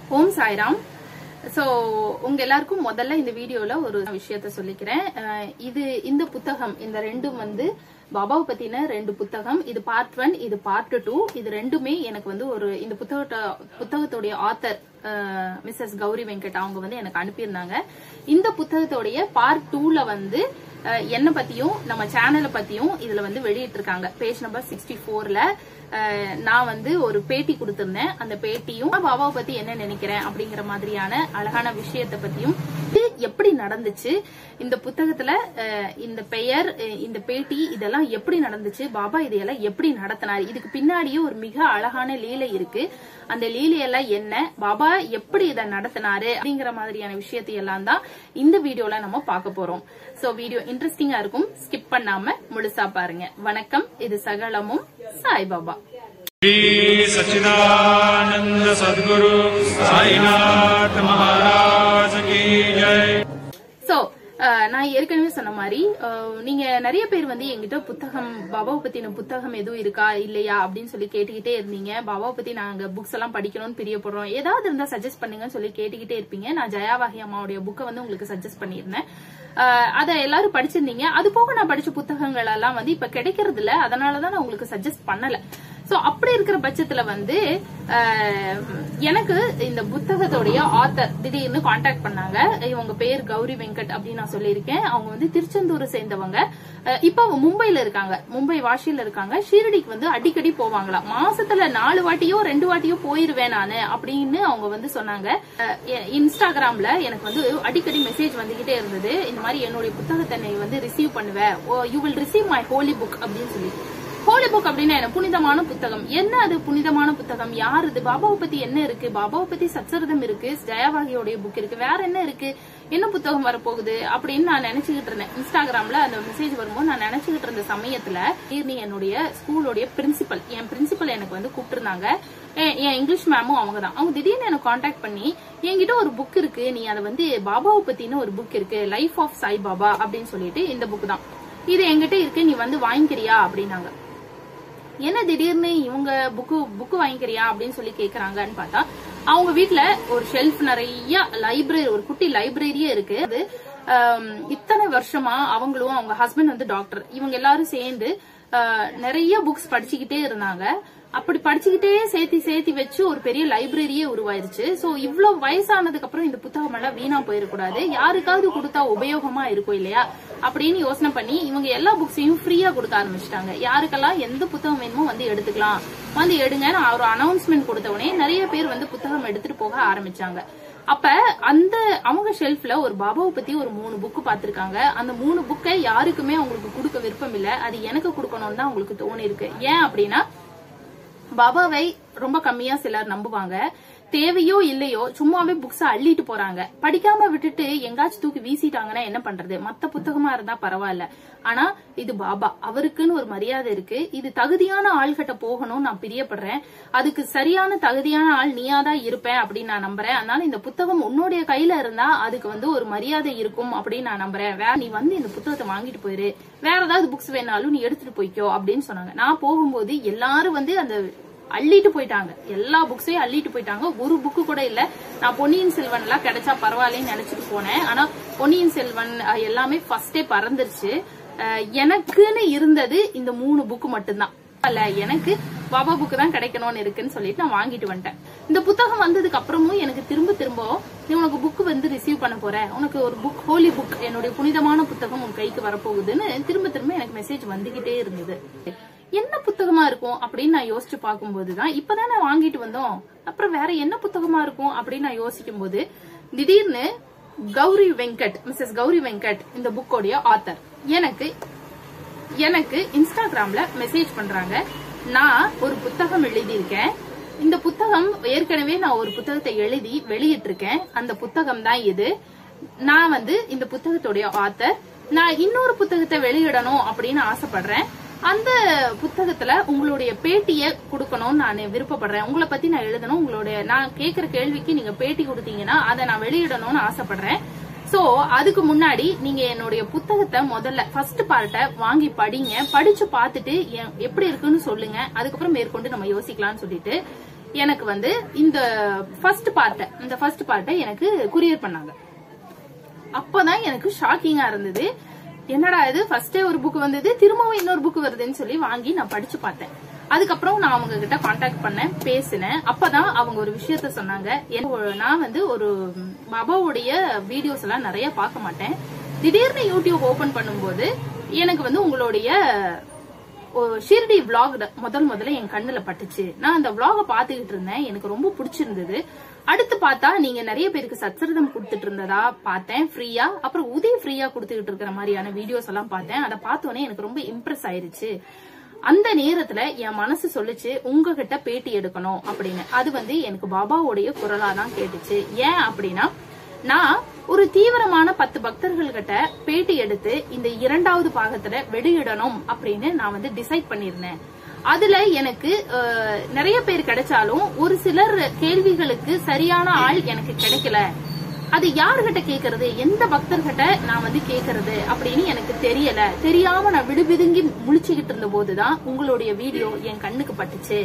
ஓம் Sairam so உங்க எல்லாருக்கும் முதல்ல இந்த வீடியோல ஒரு விஷயத்த சொல்லிக்கிறேன் அஹ் இது இந்த புத்தகம் இந்த ரெண்டும் வந்து பாபாவை பத்தின ரெண்டு புத்தகம் இது பார்ட் ஒன் இது பார்ட் டூ இது ரெண்டுமே எனக்கு வந்து ஒரு இந்த புத்தகத்த புத்தகத்துடைய ஆத்தர் மிஸ்ஸஸ் கௌரி வெங்கட் அவங்க வந்து எனக்கு அனுப்பியிருந்தாங்க இந்த புத்தகத்தோடைய பார்ட் டூல வந்து அஹ், என்னை பத்தியும் நம்ம சேனலை பத்தியும் இதுல வந்து வெளியிட்டு இருக்காங்க பேஜ் நம்பர் சிக்ஸ்டி ஃபோர்ல நான் வந்து ஒரு பேட்டி கொடுத்திருந்தேன் அந்த பேட்டியும் பாபாவை பத்தி என்ன நினைக்கிறேன் அப்படிங்கிற மாதிரியான அழகான விஷயத்தை பத்தியும் இது எப்படி நடந்துச்சு இந்த புத்தகத்துல அஹ், இந்த பெயர் அஹ், இந்த பேட்டி இதெல்லாம் எப்படி நடந்துச்சு பாபா இதையெல்லாம் எப்படி நடத்தினார் இதுக்கு பின்னாடியே ஒரு மிக அழகான லீலை இருக்கு அந்த லீலையெல்லாம் என்ன பாபா எப்படி இதை நடத்தினாரு அப்படிங்கிற மாதிரியான விஷயத்தை எல்லாம் தான் இந்த வீடியோல நம்ம பார்க்க போறோம் சோ வீடியோ இன்ட்ரெஸ்டிங்கா இருக்கும் ஸ்கிப் பண்ணாம முழுசா பாருங்க வணக்கம் இது சகலமும் சாய்பாபா श्री सच्चिदानंद सदगुरु साईनाथ महाराज की जय சோ நான் ஏற்கனவே சொன்ன மாதிரி அஹ், நீங்க நிறைய பேர் வந்து என்கிட்ட புத்தகம் பாபாவை பத்தின புத்தகம் எதுவும் இருக்கா இல்லையா அப்படின்னு சொல்லி கேட்டுக்கிட்டே இருந்தீங்க பாபாவை பத்தி நாங்க புக்ஸ் எல்லாம் படிக்கணும்னு பிரியப்படுறோம் ஏதாவது இருந்தா சஜஸ்ட் பண்ணுங்கன்னு சொல்லி கேட்டுக்கிட்டே இருப்பீங்க நான் ஜெயாவாகி அம்மாவுடைய புக்கை வந்து உங்களுக்கு சஜஸ்ட் பண்ணியிருந்தேன் அஹ், அதை எல்லாரும் படிச்சிருந்தீங்க அது போக நான் படிச்ச புத்தகங்கள் எல்லாம் வந்து இப்ப கிடைக்கிறது இல்ல அதனாலதான் நான் உங்களுக்கு சஜஸ்ட் பண்ணல சோ அப்படி இருக்கிற பட்சத்துல வந்து அஹ், எனக்கு இந்த புத்தகத்தோடைய ஆத்தர் திடீர்னு காண்டாக்ட் பண்ணாங்க இவங்க பேர் கௌரி வெங்கட் அப்படின்னு நான் சொல்லியிருக்கேன் அவங்க வந்து திருச்செந்தூரை சேர்ந்தவங்க அஹ், இப்ப அவங்க மும்பைல இருக்காங்க மும்பை வாஷியில இருக்காங்க ஷீரடிக்கு வந்து அடிக்கடி போவாங்களாம் மாசத்துல நாலு வாட்டியோ ரெண்டு வாட்டியோ போயிருவேன் நானு அப்படின்னு அவங்க வந்து சொன்னாங்க அஹ், எ- இன்ஸ்டாகிராம்ல எனக்கு வந்து அடிக்கடி மெசேஜ் வந்துகிட்டே இருந்தது இந்த மாதிரி என்னுடைய புத்தகத்தை நீ வந்து ரிசீவ் பண்ணுவ you will receive my holy book அப்படின்னு சொல்லி ஹோலி புக் அப்படின்னா என்ன புனிதமான புத்தகம் என்ன அது புனிதமான புத்தகம் யார் இது பாபாவை பத்தி என்ன இருக்கு பாபாவை பத்தி சச்சரிதம் இருக்கு ஜெயவாகியோடைய புக் இருக்கு வேற என்ன இருக்கு என்ன புத்தகம் வரப்போகுது அப்படின்னு நான் நினைச்சுக்கிட்டு இருந்தேன் இன்ஸ்டாகிராம்ல அந்த மெசேஜ் வரும்போது நான் நினைச்சுக்கிட்டு இருந்த சமயத்துல நீ என்னுடைய ஸ்கூலோடைய பிரின்சிபல் என் பிரின்சிபல் எனக்கு வந்து கூப்பிட்டுருந்தாங்க என் என் இங்கிலீஷ் மேமும் அவங்க தான் அவங்க திடீர்னு எனக்கு காண்டாக்ட் பண்ணி என்கிட்ட ஒரு புக் இருக்கு நீ அதை வந்து பாபாவை பத்தின ஒரு புக் இருக்கு லைஃப் ஆஃப் சாய் பாபா அப்படின்னு சொல்லிட்டு இந்த புக் தான் இது என்கிட்ட இருக்கு நீ வந்து வாங்கிக்கிறியா அப்படின்னாங்க என்ன திடீர்னு இவங்க புக்கு புக்கு வாங்கிக்கிறியா அப்படின்னு சொல்லி கேக்குறாங்கன்னு பார்த்தா அவங்க வீட்ல ஒரு ஷெல்ஃப் நிறைய லைப்ரரி ஒரு குட்டி லைப்ரரியே இருக்கு அது ஆம், இத்தனை வருஷமா அவங்களும் அவங்க ஹஸ்பண்ட் வந்து டாக்டர் இவங்க எல்லாரும் சேர்ந்து ஆ, நிறைய புக்ஸ் படிச்சுக்கிட்டே இருந்தாங்க அப்படி படிச்சுக்கிட்டே சேர்த்தி சேர்த்தி வச்சு ஒரு பெரிய லைப்ரரியே உருவாயிருச்சு சோ இவ்வளவு வயசானதுக்கு அப்புறம் இந்த புத்தகம் எல்லாம் வீணா போயிடக்கூடாது யாருக்காவது கொடுத்தா உபயோகமா இருக்கும் இல்லையா அப்படின்னு யோசனை பண்ணி இவங்க எல்லா புக்ஸையும் ஃப்ரீயா கொடுக்க ஆரம்பிச்சிட்டாங்க யாருக்கெல்லாம் எந்த புத்தகம் வேணுமோ வந்து எடுத்துக்கலாம் வந்து எடுங்க நான் ஒரு அனௌன்ஸ்மெண்ட் கொடுத்த உடனே நிறைய பேர் வந்து புத்தகம் எடுத்துட்டு போக ஆரம்பிச்சாங்க அப்ப அந்த அவங்க ஷெல்ஃப்ல ஒரு பாபாவை பத்தி ஒரு மூணு புக்கு பார்த்திருக்காங்க அந்த மூணு புக்கை யாருக்குமே அவங்களுக்கு கொடுக்க விருப்பம் இல்ல அது எனக்கு கொடுக்கணும்னு தான் அவங்களுக்கு தோணி இருக்கு ஏன் அப்படின்னா பாபாவை ரொம்ப கம்மியா சிலர் நம்புவாங்க தேவையோ இல்லையோ சும்மாவே புக்ஸ் அள்ளிட்டு போறாங்க படிக்காம விட்டுட்டு எங்காச்சும் தூக்கி வீசிட்டாங்கன்னா என்ன பண்றது மத்த புத்தகமா இருந்தா பரவாயில்ல ஆனா இது பாபா அவருக்குன்னு ஒரு மரியாதை இருக்கு இது தகுதியான ஆள்கிட்ட போகணும்னு நான் பிரியப்படுறேன் அதுக்கு சரியான தகுதியான ஆள் நீயா தான் இருப்பேன் அப்படின்னு நான் நம்புறேன் அதனால இந்த புத்தகம் உன்னுடைய கையில இருந்தா அதுக்கு வந்து ஒரு மரியாதை இருக்கும் அப்படின்னு நான் நம்புறேன் வேற நீ வந்து இந்த புத்தகத்தை வாங்கிட்டு போயிரு வேற ஏதாவது புக்ஸ் வேணாலும் நீ எடுத்துட்டு போய்க்கோ அப்படின்னு சொன்னாங்க நான் போகும்போது எல்லாரும் வந்து அந்த அள்ளிட்டு போயிட்டாங்க எல்லா புக்ஸையும் அள்ளிட்டு போயிட்டாங்க ஒரு புக்கு கூட இல்ல நான் பொன்னியின் செல்வன் எல்லாம் கிடைச்சா பரவாயில்லன்னு நினைச்சிட்டு போனேன் ஆனா பொன்னியின் செல்வன் அஹ், எல்லாமே ஃபர்ஸ்டே பறந்துருச்சு அஹ், எனக்குன்னு இருந்தது இந்த மூணு புக்கு மட்டும்தான் அல்ல எனக்கு பாபா புக்கு தான் கிடைக்கணும்னு இருக்குன்னு சொல்லிட்டு நான் வாங்கிட்டு வந்துட்டேன் இந்த புத்தகம் வந்ததுக்கு அப்புறமும் எனக்கு திரும்ப திரும்ப நீ உனக்கு புக் வந்து ரிசீவ் பண்ண போற உனக்கு ஒரு புக் ஹோலி புக் என்னுடைய புனிதமான புத்தகம் உன் கைக்கு வரப்போகுதுன்னு திரும்ப திரும்ப எனக்கு மெசேஜ் வந்துகிட்டே இருந்தது என்ன புத்தகமா இருக்கும் அப்படின்னு நான் யோசிச்சு பார்க்கும்போதுதான் இப்பதான் நான் வாங்கிட்டு வந்தோம் அப்புறம் வேற என்ன புத்தகமா இருக்கும் அப்படின்னு நான் யோசிக்கும் போது திடீர்னு கௌரி வெங்கட் மிஸ்ஸஸ் கௌரி வெங்கட் இந்த புக்கோடைய ஆத்தர் எனக்கு எனக்கு இன்ஸ்டாகிராம்ல மெசேஜ் பண்றாங்க நான் ஒரு புத்தகம் எழுதியிருக்கேன் இந்த புத்தகம் ஏற்கனவே நான் ஒரு புத்தகத்தை எழுதி வெளியிட்டிருக்கேன் அந்த புத்தகம் தான் இது நான் வந்து இந்த புத்தகத்துடைய ஆத்தர் நான் இன்னொரு புத்தகத்தை வெளியிடணும் அப்படின்னு ஆசைப்படுறேன் அந்த புத்தகத்துல உங்களுடைய பேட்டிய கொடுக்கணும்னு நான் விருப்பப்படுறேன் உங்களை பத்தி நான் எழுதணும் உங்களுடைய நான் கேக்குற கேள்விக்கு நீங்க பேட்டி கொடுத்தீங்கன்னா அதை நான் வெளியிடணும்னு ஆசைப்படுறேன் சோ அதுக்கு முன்னாடி நீங்க என்னுடைய புத்தகத்தை முதல்ல ஃபர்ஸ்ட் பார்ட்டை வாங்கி படிங்க படிச்சு பார்த்துட்டு எ- எப்படி இருக்குன்னு சொல்லுங்க அதுக்கப்புறம் மேற்கொண்டு நம்ம யோசிக்கலாம்னு சொல்லிட்டு எனக்கு வந்து இந்த ஃபர்ஸ்ட் பார்ட்டை இந்த ஃபர்ஸ்ட் பார்ட்டை எனக்கு குரியர் பண்ணாங்க அப்பதான் எனக்கு ஷாக்கிங்கா இருந்தது என்னடா இது ஃபர்ஸ்டே ஒரு புக் வந்தது திரும்பவும் இன்னொரு புக் வருதுன்னு சொல்லி வாங்கி நான் படிச்சு பார்த்தேன் அதுக்கப்புறம் நான் அவங்க கிட்ட காண்டாக்ட் பண்ணேன் பேசினேன் அப்பதான் அவங்க ஒரு விஷயத்த சொன்னாங்க என்ன- நான் வந்து ஒரு ம், பாபாவுடைய வீடியோஸ் எல்லாம் நிறைய பார்க்க மாட்டேன் திடீர்னு யூடியூப் ஓபன் பண்ணும்போது எனக்கு வந்து உங்களுடைய ஒரு ஷிர்டி vlog முதல் முதல்ல என் கண்ணுல பட்டுச்சு நான் அந்த vlog பாத்துக்கிட்டு இருந்தேன் எனக்கு ரொம்ப பிடிச்சிருந்தது அடுத்து பார்த்தா நீங்க நிறைய பேருக்கு சச்சரிதம் கொடுத்துட்டு இருந்ததா பார்த்தேன் ஃப்ரீயா அப்புறம் உதவி ஃப்ரீயா கொடுத்துக்கிட்டு இருக்கிற மாதிரியான வீடியோஸ் எல்லாம் பார்த்தேன் அதை பார்த்தோன்னே எனக்கு ரொம்ப இம்ப்ரெஸ் ஆயிருச்சு அந்த நேரத்துல என் மனசு சொல்லுச்சு உங்ககிட்ட பேட்டி எடுக்கணும் அப்படின்னு அது வந்து எனக்கு பாபாவுடைய குரலா தான் கேட்டுச்சு ஏன் அப்படின்னா நான் ஒரு தீவிரமான பத்து பக்தர்கள் கிட்ட பேட்டி எடுத்து இந்த இரண்டாவது பாகத்துல வெளியிடணும் அப்படின்னு நான் வந்து டிசைட் பண்ணிருந்தேன் அதுல எனக்கு அஹ், நிறைய பேர் கிடைச்சாலும் ஒரு சிலர் கேள்விகளுக்கு சரியான ஆள் எனக்கு கிடைக்கல அது யார்கிட்ட கேக்குறது எந்த பக்தர்கிட்ட நான் வந்து கேக்குறது அப்படின்னு எனக்கு தெரியல தெரியாம நான் விடுபிதுங்கி முழிச்சுக்கிட்டு இருந்த போதுதான் உங்களுடைய வீடியோ என் கண்ணுக்கு பட்டுச்சு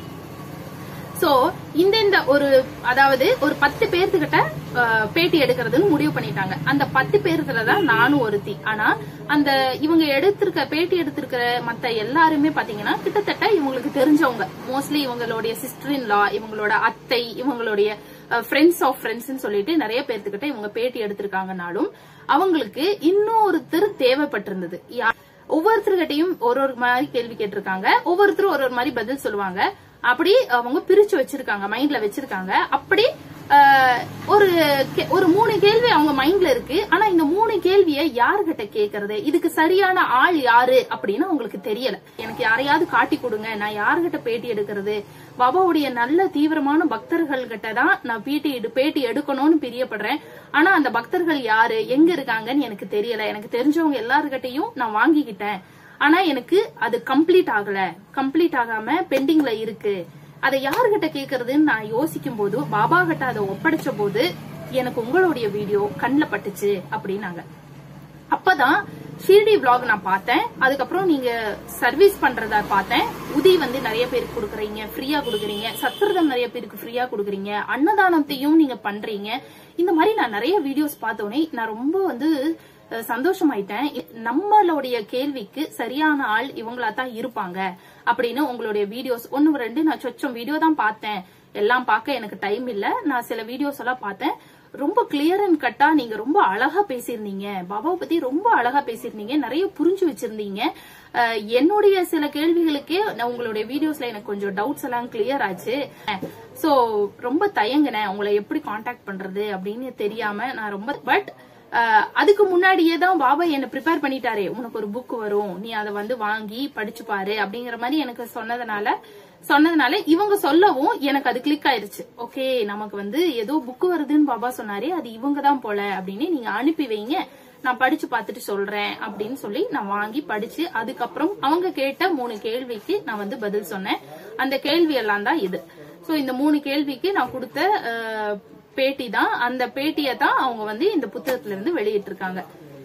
சோ இந்த இந்த ஒரு அதாவது ஒரு பத்து பேர்த்துக்கிட்ட அஹ், பேட்டி எடுக்கிறதுன்னு முடிவு பண்ணிட்டாங்க அந்த பத்து பேர்த்துல தான் நானும் ஒருத்தி ஆனா அந்த இவங்க எடுத்திருக்க பேட்டி எடுத்திருக்கிற மத்த எல்லாருமே பாத்தீங்கன்னா கிட்டத்தட்ட இவங்களுக்கு தெரிஞ்சவங்க மோஸ்ட்லி இவங்களுடைய சிஸ்டர் இன் லா இவங்களோட அத்தை இவங்களுடைய ஃப்ரெண்ட்ஸ் ஆஃப் ஃப்ரெண்ட்ஸ் சொல்லிட்டு நிறைய பேர்த்துக்கிட்ட இவங்க பேட்டி எடுத்திருக்காங்கனாலும் அவங்களுக்கு இன்னொருத்தர் தேவைப்பட்டிருந்தது யா- ஒவ்வொருத்தர்கிட்டயும் ஒரு ஒரு மாதிரி கேள்வி கேட்டிருக்காங்க ஒவ்வொருத்தரும் ஒரு ஒரு மாதிரி பதில் சொல்லுவாங்க அப்படி அவங்க பிரிச்சு வச்சிருக்காங்க மைண்ட்ல வச்சிருக்காங்க அப்படி ஆஹ், ஒரு கே- ஒரு மூணு கேள்வி அவங்க மைண்ட்ல இருக்கு ஆனா இந்த மூணு கேள்வியை யாருகிட்ட கேக்குறது இதுக்கு சரியான ஆள் யாரு அப்படின்னு அவங்களுக்கு தெரியல எனக்கு யாரையாவது காட்டி கொடுங்க நான் யாருகிட்ட பேட்டி எடுக்கிறது பாபாவுடைய நல்ல தீவிரமான பக்தர்கள் கிட்ட தான் நான் பேட்டி எடு பேட்டி எடுக்கணும்னு பிரியப்படுறேன் ஆனா அந்த பக்தர்கள் யாரு எங்க இருக்காங்கன்னு எனக்கு தெரியல எனக்கு தெரிஞ்சவங்க எல்லாருகிட்டையும் நான் வாங்கிக்கிட்டேன் ஆனா எனக்கு அது கம்ப்ளீட் ஆகல கம்ப்ளீட் ஆகாம பெண்டிங்ல இருக்கு அதை யாருகிட்ட கேக்குறதுன்னு நான் யோசிக்கும் போது பாபா கிட்ட அதை ஒப்படைச்ச போது எனக்கு உங்களுடைய வீடியோ கண்ணுல பட்டுச்சு அப்படின்னாங்க அப்பதான் ஷீர்டி vlog நான் பார்த்தேன் அதுக்கப்புறம் நீங்க சர்வீஸ் பண்றத பார்த்தேன் உதி வந்து நிறைய பேருக்கு கொடுக்குறீங்க ஃப்ரீயா கொடுக்குறீங்க சத்திரதம் நிறைய பேருக்கு ஃப்ரீயா கொடுக்குறீங்க அன்னதானத்தையும் நீங்க பண்றீங்க இந்த மாதிரி நான் நிறைய வீடியோஸ் பார்த்தோன்னே நான் ரொம்ப வந்து அஹ், சந்தோஷமாயிட்டேன் நம்மளுடைய கேள்விக்கு சரியான ஆள் இவங்களா தான் இருப்பாங்க அப்படின்னு உங்களுடைய வீடியோஸ் ஒன்னு ரெண்டு நான் சொச்சம் வீடியோ தான் பார்த்தேன் எல்லாம் பார்க்க எனக்கு டைம் இல்ல நான் சில வீடியோஸ் எல்லாம் பார்த்தேன் ரொம்ப கிளியர் அண்ட் கட்டா நீங்க ரொம்ப அழகா பேசியிருந்தீங்க பாபாவை பத்தி ரொம்ப அழகா பேசியிருந்தீங்க நிறைய புரிஞ்சு வச்சிருந்தீங்க அஹ், என்னுடைய சில கேள்விகளுக்கே நான் உங்களுடைய வீடியோஸ்ல எனக்கு கொஞ்சம் டவுட்ஸ் எல்லாம் கிளியர் ஆச்சு சோ ரொம்ப தயங்கினேன் உங்களை எப்படி காண்டாக்ட் பண்றது அப்படின்னு தெரியாம நான் ரொம்ப பட் அதுக்கு முன்னாடியே தான் பாபா என்ன ப்ரிப்பேர் பண்ணிட்டாரே உனக்கு ஒரு புக் வரும் நீ அதை வந்து வாங்கி படிச்சு பாரு அப்படிங்கிற மாதிரி எனக்கு சொன்னதுனால சொன்னதுனால இவங்க சொல்லவும் எனக்கு அது கிளிக் ஆயிருச்சு ஓகே நமக்கு வந்து ஏதோ புக் வருதுன்னு பாபா சொன்னாரே அது இவங்க தான் போல அப்படின்னு நீங்க அனுப்பி வைங்க நான் படிச்சு பார்த்துட்டு சொல்றேன் அப்படின்னு சொல்லி நான் வாங்கி படிச்சு அதுக்கப்புறம் அவங்க கேட்ட மூணு கேள்விக்கு நான் வந்து பதில் சொன்னேன் அந்த கேள்வி எல்லாம் தான் இது சோ இந்த மூணு கேள்விக்கு நான் கொடுத்த அஹ், பேட்டி தான் அந்த பேட்டியை தான் அவங்க வந்து இந்த புத்தகத்துல இருந்து வெளியிட்டிருக்காங்க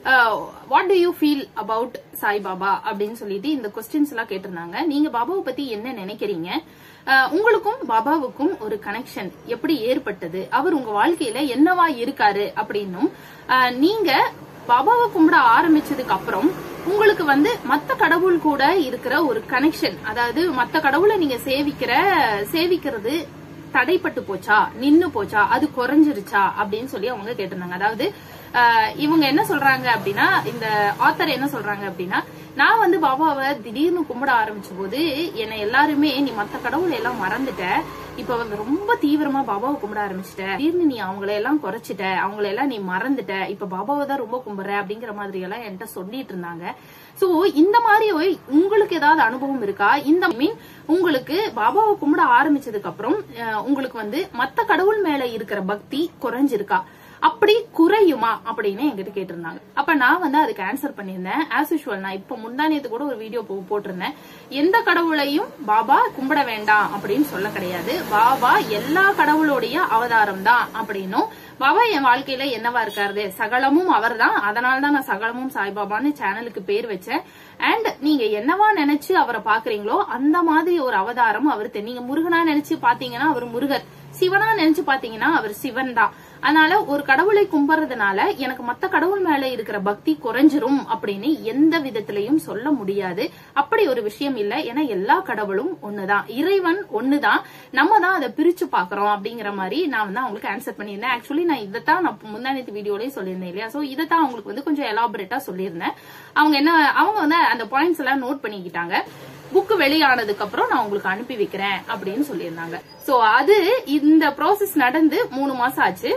what do you feel about Sai Baba அப்படின்னு சொல்லிட்டு இந்த கொஸ்டின்ஸ் எல்லாம் கேட்டிருந்தாங்க நீங்க பாபாவை பத்தி என்ன நினைக்கிறீங்க அஹ், உங்களுக்கும் பாபாவுக்கும் ஒரு கனெக்ஷன் எப்படி ஏற்பட்டது அவர் உங்க வாழ்க்கையில என்னவா இருக்காரு அப்படின்னும் அஹ், நீங்க பாபாவை கும்பிட ஆரம்பிச்சதுக்கு அப்புறம் உங்களுக்கு வந்து மத்த கடவுள் கூட இருக்கிற ஒரு கனெக்ஷன் அதாவது மத்த கடவுளை நீங்க சேவிக்கிற சேவிக்கிறது தடைப்பட்டு போச்சா நின்னு போச்சா அது குறைஞ்சிருச்சா அப்படின்னு சொல்லி அவங்க கேட்டிருந்தாங்க அதாவது ஆஹ், இவங்க என்ன சொல்றாங்க அப்படின்னா இந்த ஆத்தர் என்ன சொல்றாங்க அப்படின்னா நான் வந்து பாபாவை திடீர்னு கும்பிட ஆரம்பிச்ச போது என்னை எல்லாருமே நீ மத்த கடவுளை எல்லாம் மறந்துட்ட இப்ப வந்து ரொம்ப தீவிரமா பாபாவை கும்பிட ஆரம்பிச்சிட்ட திடீர்னு நீ அவங்கள எல்லாம் குறைச்சிட்ட அவங்கள எல்லாம் நீ மறந்துட்ட இப்ப பாபாவை தான் ரொம்ப கும்பிடுற அப்படிங்கிற மாதிரி எல்லாம் என்கிட்ட சொல்லிட்டு இருந்தாங்க சோ இந்த மாதிரி ஒரு- உங்களுக்கு ஏதாவது அனுபவம் இருக்கா இந்த மீன் உங்களுக்கு பாபாவை கும்பிட ஆரம்பிச்சதுக்கு அப்புறம் அஹ், உங்களுக்கு வந்து மத்த கடவுள் மேல இருக்கிற பக்தி குறைஞ்சிருக்கா அப்படி குறையுமா அப்படின்னு என்கிட்ட கேட்டிருந்தாங்க அப்ப நான் வந்து அதுக்கு ஆன்சர் பண்ணியிருந்தேன் ஆஸ் யூஷுவல் நான் இப்ப முந்தானியத்து கூட ஒரு வீடியோ போட்டிருந்தேன் எந்த கடவுளையும் பாபா கும்பிட வேண்டாம் அப்படின்னு சொல்ல கிடையாது பாபா எல்லா கடவுளுடைய அவதாரம் தான் அப்படின்னும் பாபா என் வாழ்க்கையில என்னவா இருக்காரு சகலமும் அவர்தான் அதனால தான் நான் சகலமும் சாய்பாபான்னு சேனலுக்கு பேர் வச்சேன் அண்ட் நீங்க என்னவா நினைச்சு அவரை பாக்குறீங்களோ அந்த மாதிரி ஒரு அவதாரம் அவர் தெ- நீங்க முருகனா நினைச்சு பாத்தீங்கன்னா அவர் முருகர் சிவனா நினைச்சு பாத்தீங்கன்னா அவர் சிவன் தான் அதனால ஒரு கடவுளை கும்பிடுறதுனால எனக்கு மத்த கடவுள் மேல இருக்கிற பக்தி குறைஞ்சிரும் அப்படின்னு எந்த விதத்திலையும் சொல்ல முடியாது அப்படி ஒரு விஷயம் இல்ல ஏன்னா எல்லா கடவுளும் ஒண்ணுதான் இறைவன் ஒண்ணுதான் நம்ம தான் அதை பிரிச்சு பாக்குறோம் அப்படிங்கிற மாதிரி நான் வந்து அவங்களுக்கு ஆன்சர் பண்ணியிருந்தேன் ஆக்சுவலி நான் இதைத்தான் நான் முந்தானத்து வீடியோலயே சொல்லியிருந்தேன் இல்லையா சோ இதைத்தான் அவங்களுக்கு வந்து கொஞ்சம் எலாபரேட்டா சொல்லியிருந்தேன் அவங்க என்ன அவங்க வந்து அந்த பாயிண்ட்ஸ் எல்லாம் நோட் பண்ணிக்கிட்டாங்க புக் வெளியானதுக்கு அப்புறம் நான் உங்களுக்கு அனுப்பி வைக்கிறேன் அப்படின்னு சொல்லியிருந்தாங்க சோ அது இந்த ப்ராசஸ் நடந்து மூணு மாசம் ஆச்சு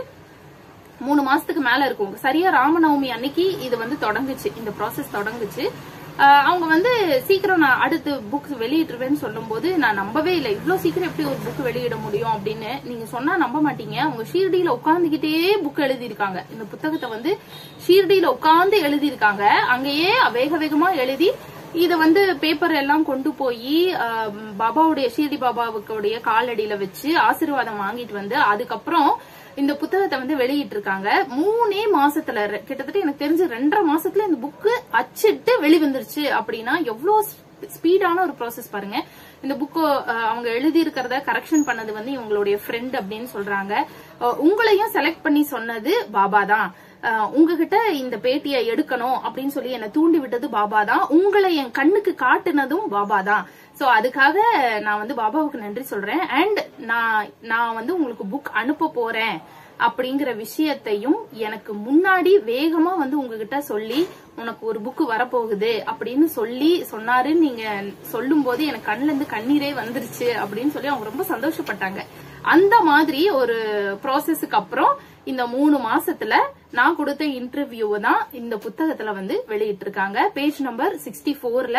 மூணு மாசத்துக்கு மேல இருக்கும் சரியா ராமநவமி அன்னைக்கு இது வந்து தொடங்குச்சு இந்த ப்ராசஸ் தொடங்குச்சு ஆஹ் அவங்க வந்து சீக்கிரம் நான் அடுத்து புக் வெளியிட்டுருவேன்னு சொல்லும்போது நான் நம்பவே இல்லை இவ்ளோ சீக்கிரம் எப்படி ஒரு புக் வெளியிட முடியும் அப்படின்னு நீங்க சொன்னா நம்ப மாட்டீங்க அவங்க ஷீர்டியில உட்காந்துக்கிட்டே புக் எழுதியிருக்காங்க இந்த புத்தகத்தை வந்து ஷீர்டியில உட்கார்ந்து எழுதியிருக்காங்க அங்கேயே வேக வேகமா எழுதி இத வந்து பேப்பர் எல்லாம் கொண்டு போய் பாபாவுடைய ஷீர்டி பாபாவுக்குடைய காலடியில வச்சு ஆசீர்வாதம் வாங்கிட்டு வந்து அதுக்கப்புறம் இந்த புத்தகத்தை வந்து வெளியிட்டு இருக்காங்க மூணே மாசத்துல ரெ- கிட்டத்தட்ட எனக்கு தெரிஞ்சு ரெண்டரை மாசத்துல இந்த புக்கு அச்சிட்டு வெளிவந்துருச்சு அப்படின்னா எவ்வளவு ஸ்பீடான ஒரு ப்ராசஸ் பாருங்க இந்த புக்கு அவங்க எழுதி இருக்கிறத கரெக்ஷன் பண்ணது வந்து இவங்களுடைய ஃப்ரெண்ட் அப்படின்னு சொல்றாங்க அஹ், உங்களையும் செலக்ட் பண்ணி சொன்னது பாபா தான் அஹ், உங்ககிட்ட இந்த பேட்டியை எடுக்கணும் அப்படின்னு சொல்லி என்னை தூண்டி விட்டது பாபா தான் உங்களை என் கண்ணுக்கு காட்டுனதும் பாபா தான் சோ அதுக்காக நான் வந்து பாபாவுக்கு நன்றி சொல்றேன் அண்ட் நான் நான் வந்து உங்களுக்கு புக் அனுப்ப போறேன் அப்படிங்கிற விஷயத்தையும் எனக்கு முன்னாடி வேகமா வந்து உங்ககிட்ட சொல்லி உனக்கு ஒரு புக் வரப்போகுது அப்படின்னு சொல்லி சொன்னாருன்னு நீங்க சொல்லும் போது எனக்கு கண்ணுல இருந்து கண்ணீரே வந்துருச்சு அப்படின்னு சொல்லி அவங்க ரொம்ப சந்தோஷப்பட்டாங்க அந்த மாதிரி ஒரு ப்ராசஸ்க்கு அப்புறம் இந்த மூணு மாசத்துல நான் கொடுத்த இன்டர்வியூவை தான் இந்த புத்தகத்துல வந்து வெளியிட்டு இருக்காங்க பேஜ் நம்பர் சிக்ஸ்டி போர்ல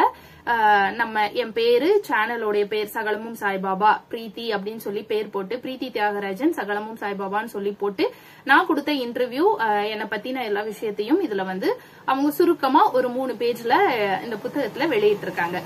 நம்ம என் பேரு சேனலோடைய பேர் சகலமும் சாய்பாபா பிரீத்தி அப்படின்னு சொல்லி பேர் போட்டு பிரீத்தி தியாகராஜன் சகலமும் சாய்பாபான்னு சொல்லி போட்டு நான் கொடுத்த இன்டர்வியூ என்னை பத்தின எல்லா விஷயத்தையும் இதுல வந்து அவங்க சுருக்கமா ஒரு மூணு பேஜ்ல இந்த புத்தகத்துல வெளியிட்டு இருக்காங்க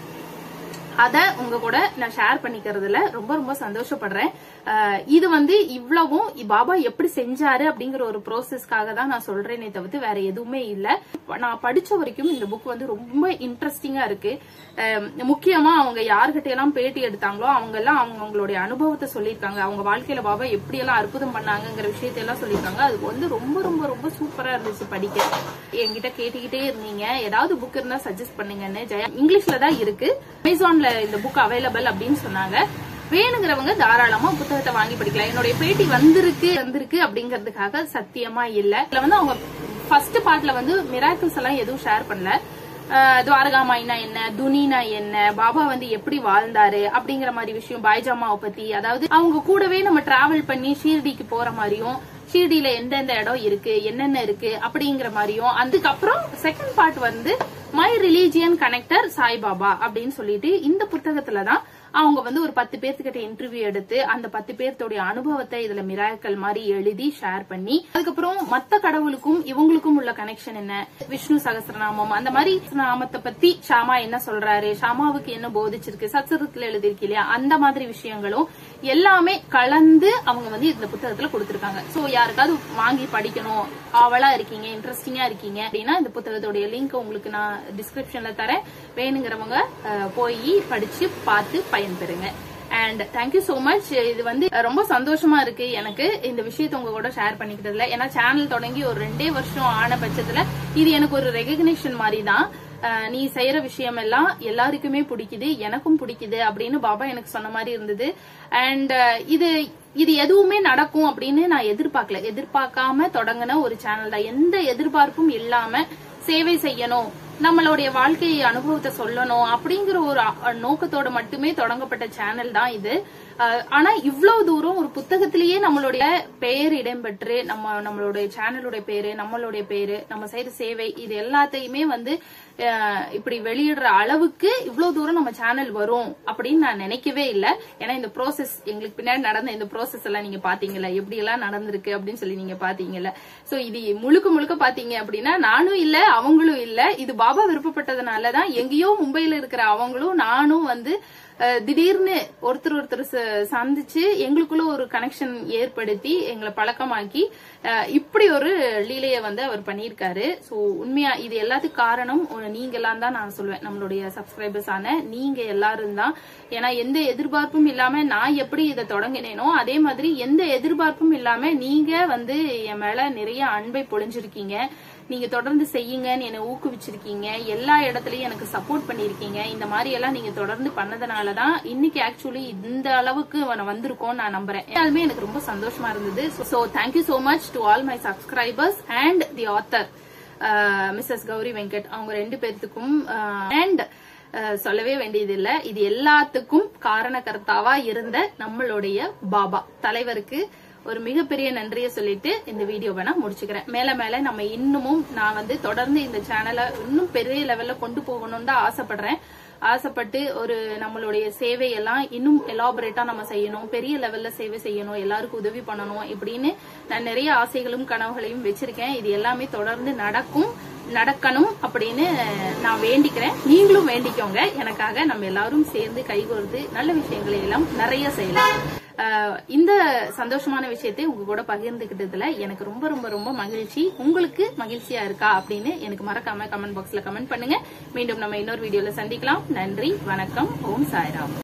அத உங்க கூட நான் ஷேர் பண்ணிக்கிறதுல ரொம்ப ரொம்ப சந்தோஷப்படுறேன் அஹ் இது வந்து இவ்வளவும் இ- பாபா எப்படி செஞ்சாரு அப்படிங்கிற ஒரு ப்ரோசஸ்க்காக தான் நான் சொல்றேனே தவிர்த்து வேற எதுவுமே இல்ல நான் படிச்ச வரைக்கும் இந்த புக் வந்து ரொம்ப இன்ட்ரெஸ்டிங்கா இருக்கு அஹ் முக்கியமா அவங்க யார்கிட்ட எல்லாம் பேட்டி எடுத்தாங்களோ அவங்க எல்லாம் அவங்க அவங்களுடைய அனுபவத்தை சொல்லியிருக்காங்க அவங்க வாழ்க்கையில பாபா எப்படி எல்லாம் அற்புதம் பண்ணாங்கங்கிற விஷயத்தை எல்லாம் சொல்லியிருக்காங்க அது வந்து ரொம்ப ரொம்ப ரொம்ப சூப்பரா இருந்துச்சு படிக்க என்கிட்ட கேட்டுக்கிட்டே இருந்தீங்க ஏதாவது புக் இருந்தா சஜஸ்ட் பண்ணுங்கன்னு ஜெயா இங்கிலீஷ்ல தான் இருக்கு அமேசான்ல இந்த புக் அவைலபிள் அப்படின்னு சொன்னாங்க வேணுங்கிறவங்க தாராளமா புத்தகத்தை வாங்கி படிக்கலாம் என்னுடைய பேட்டி வந்திருக்கு வந்திருக்கு அப்படிங்கறதுக்காக சத்தியமா இல்ல இதுல வந்து அவங்க ஃபர்ஸ்ட் பார்ட்ல வந்து மிராக்கிள்ஸ் எல்லாம் எதுவும் ஷேர் பண்ணல அஹ் துவாரகாமாயினா என்ன துனினா என்ன பாபா வந்து எப்படி வாழ்ந்தாரு அப்படிங்கிற மாதிரி விஷயம் பாய்ஜாமாவை பத்தி அதாவது அவங்க கூடவே நம்ம டிராவல் பண்ணி ஷீர்டிக்கு போற மாதிரியும் ஷீர்டியில எந்தெந்த இடம் இருக்கு என்னென்ன இருக்கு அப்படிங்கிற மாதிரியும் அதுக்கப்புறம் செகண்ட் பார்ட் வந்து மை ரிலீஜியன் கனெக்டர் சாய்பாபா அப்படின்னு சொல்லிட்டு இந்த புத்தகத்துல தான் அவங்க வந்து ஒரு பத்து பேர்த்துக்கிட்ட இன்டர்வியூ எடுத்து அந்த பத்து பேர்த்தோடைய அனுபவத்தை இதுல மிராக்கள் மாதிரி எழுதி ஷேர் பண்ணி அதுக்கப்புறம் மத்த கடவுளுக்கும் இவங்களுக்கும் உள்ள கனெக்ஷன் என்ன விஷ்ணு சகஸ்ரநாமம் அந்த மாதிரி நாமத்தை பத்தி ஷாமா என்ன சொல்றாரு ஷாமாவுக்கு என்ன போதிச்சிருக்கு சத்சரத்துல எழுதியிருக்கு இல்லையா அந்த மாதிரி விஷயங்களும் எல்லாமே கலந்து அவங்க வந்து இந்த புத்தகத்துல கொடுத்திருக்காங்க சோ யாருக்காவது வாங்கி படிக்கணும் ஆவலா இருக்கீங்க இன்ட்ரெஸ்டிங்கா இருக்கீங்க அப்படின்னா இந்த புத்தகத்தோடைய லிங்க் உங்களுக்கு நான் டிஸ்கிரிப்ஷன்ல தரேன் வேணுங்கிறவங்க அஹ், போய் படிச்சு பார்த்து பயன்பெறுங்க அண்ட் தேங்க்யூ so மச் இது வந்து ரொம்ப சந்தோஷமா இருக்கு எனக்கு இந்த விஷயத்தை உங்க கூட ஷேர் பண்ணிக்கிட்டதுல ஏன்னா சேனல் தொடங்கி ஒரு ரெண்டே வருஷம் ஆன பட்சத்துல இது எனக்கு ஒரு ரெகக்னிஷன் மாதிரி தான் அஹ், நீ செய்யற விஷயம் எல்லாம் எல்லாருக்குமே பிடிக்குது எனக்கும் பிடிக்குது அப்படின்னு பாபா எனக்கு சொன்ன மாதிரி இருந்தது அண்ட் இது இது எதுவுமே நடக்கும் அப்படின்னு நான் எதிர்பார்க்கல எதிர்பார்க்காம தொடங்கின ஒரு சேனல் தான் எந்த எதிர்பார்ப்பும் இல்லாம சேவை செய்யணும் நம்மளுடைய வாழ்க்கை அனுபவத்தை சொல்லணும் அப்படிங்கிற ஒரு அ- நோக்கத்தோட மட்டுமே தொடங்கப்பட்ட சேனல் தான் இது அஹ், ஆனா இவ்வளவு தூரம் ஒரு புத்தகத்திலேயே நம்மளுடைய பெயர் இடம்பெற்று நம்ம நம்மளுடைய சேனலுடைய பேரு நம்மளுடைய பேரு நம்ம செய்யற சேவை இது எல்லாத்தையுமே வந்து அஹ், இப்படி வெளியிடுற அளவுக்கு இவ்வளவு தூரம் நம்ம சேனல் வரும் அப்படின்னு நான் நினைக்கவே இல்லை ஏன்னா இந்த ப்ராசஸ் எங்களுக்கு பின்னாடி நடந்த இந்த ப்ராசஸ் எல்லாம் நீங்க பாத்தீங்கல்ல எப்படி எல்லாம் நடந்திருக்கு அப்படின்னு சொல்லி நீங்க பாத்தீங்கல்ல சோ இது முழுக்க முழுக்க பாத்தீங்க அப்படின்னா நானும் இல்ல அவங்களும் இல்ல இது பாபா விருப்பப்பட்டதுனாலதான் எங்கேயோ மும்பையில இருக்கிற அவங்களும் நானும் வந்து அஹ், திடீர்னு ஒருத்தர் ஒருத்தர் ச- சந்திச்சு எங்களுக்குள்ள ஒரு கனெக்ஷன் ஏற்படுத்தி எங்களை பழக்கமாக்கி அஹ், இப்படி ஒரு லீலையை வந்து அவர் பண்ணியிருக்காரு சோ உண்மையா இது எல்லாத்துக்கும் காரணம் ஒரு நீங்க எல்லாம் தான் நான் சொல்லுவேன் நம்மளுடைய சப்ஸ்கிரைபர்ஸ் ஆன நீங்க எல்லாரும் தான் ஏன்னா எந்த எதிர்பார்ப்பும் இல்லாம நான் எப்படி இதை தொடங்கினேனோ அதே மாதிரி எந்த எதிர்பார்ப்பும் இல்லாம நீங்க வந்து என் மேல நிறைய அன்பை பொழிஞ்சிருக்கீங்க நீங்க தொடர்ந்து செய்யுங்கன்னு என்னை ஊக்குவிச்சிருக்கீங்க எல்லா இடத்துலயும் எனக்கு சப்போர்ட் பண்ணிருக்கீங்க இந்த மாதிரி எல்லாம் நீங்க தொடர்ந்து பண்ணதுனாலதான் இன்னைக்கு ஆக்சுவலி இந்த அளவுக்கு நான் வந்திருக்கோம் நான் நம்புறேன் எல்லாருமே எனக்கு ரொம்ப சந்தோஷமா இருந்தது so thank you so much to all my subscribers and the author Mrs Gowri Venkat அவங்க ரெண்டு பேர்த்துக்கும் அண்ட் சொல்லவே வேண்டியதில்லை இது எல்லாத்துக்கும் காரணகர்த்தாவா இருந்த நம்மளுடைய பாபா தலைவருக்கு ஒரு மிகப்பெரிய நன்றியை சொல்லிட்டு இந்த வீடியோவை நான் முடிச்சுக்கிறேன் மேல மேல நம்ம இன்னமும் நான் வந்து தொடர்ந்து இந்த சேனலை இன்னும் பெரிய லெவல்ல கொண்டு போகணும்னு தான் ஆசைப்படுறேன் ஆசைப்பட்டு ஒரு நம்மளுடைய சேவையெல்லாம் இன்னும் எலாபரேட்டா நம்ம செய்யணும் பெரிய லெவல்ல சேவை செய்யணும் எல்லாருக்கும் உதவி பண்ணணும் இப்படின்னு நான் நிறைய ஆசைகளும் கனவுகளையும் வச்சிருக்கேன் இது எல்லாமே தொடர்ந்து நடக்கும் நடக்கணும் அப்படின்னு நான் வேண்டிக்கிறேன் நீங்களும் வேண்டிக்கோங்க எனக்காக நம்ம எல்லாரும் சேர்ந்து கைகோர்த்து நல்ல விஷயங்களை எல்லாம் நிறைய செய்யலாம் அஹ் இந்த சந்தோஷமான விஷயத்தை உங்க கூட பகிர்ந்துகிட்டதுல எனக்கு ரொம்ப ரொம்ப ரொம்ப மகிழ்ச்சி உங்களுக்கு மகிழ்ச்சியா இருக்கா அப்படின்னு எனக்கு மறக்காம கமெண்ட் பாக்ஸ்ல கமெண்ட் பண்ணுங்க மீண்டும் நம்ம இன்னொரு வீடியோல சந்திக்கலாம் நன்றி வணக்கம் ஓம் சாய்ராம்